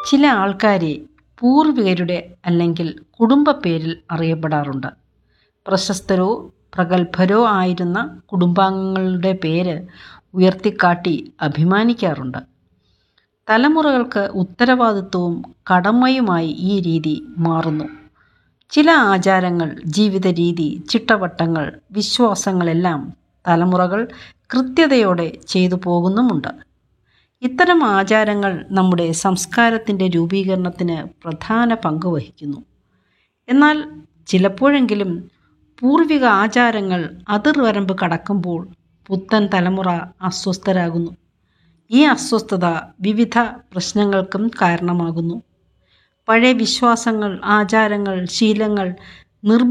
ചില ആൾക്കാരെ പൂർവികരുടെ അല്ലെങ്കിൽ കുടുംബ പേരിൽ അറിയപ്പെടാറുണ്ട് പ്രശസ്തരോ പ്രഗത്ഭരോ ആയിരുന്ന കുടുംബാംഗങ്ങളുടെ പേര് ഉയർത്തിക്കാട്ടി അഭിമാനിക്കാറുണ്ട് തലമുറകൾക്ക് ഉത്തരവാദിത്വവും കടമയുമായി ഈ രീതി മാറുന്നു ചില ആചാരങ്ങൾ ജീവിത രീതി ചിട്ടവട്ടങ്ങൾ വിശ്വാസങ്ങളെല്ലാം തലമുറകൾ കൃത്യതയോടെ ചെയ്തു പോകുന്നുമുണ്ട് ഇത്തരം ആചാരങ്ങൾ നമ്മുടെ സംസ്കാരത്തിൻ്റെ രൂപീകരണത്തിന് പ്രധാന പങ്ക് വഹിക്കുന്നു എന്നാൽ ചിലപ്പോഴെങ്കിലും പൂർവിക ആചാരങ്ങൾ അതിർവരമ്പ് കടക്കുമ്പോൾ പുത്തൻ തലമുറ അസ്വസ്ഥരാകുന്നു ഈ അസ്വസ്ഥത വിവിധ പ്രശ്നങ്ങൾക്കും കാരണമാകുന്നു പഴയ വിശ്വാസങ്ങൾ ആചാരങ്ങൾ ശീലങ്ങൾ നിർബ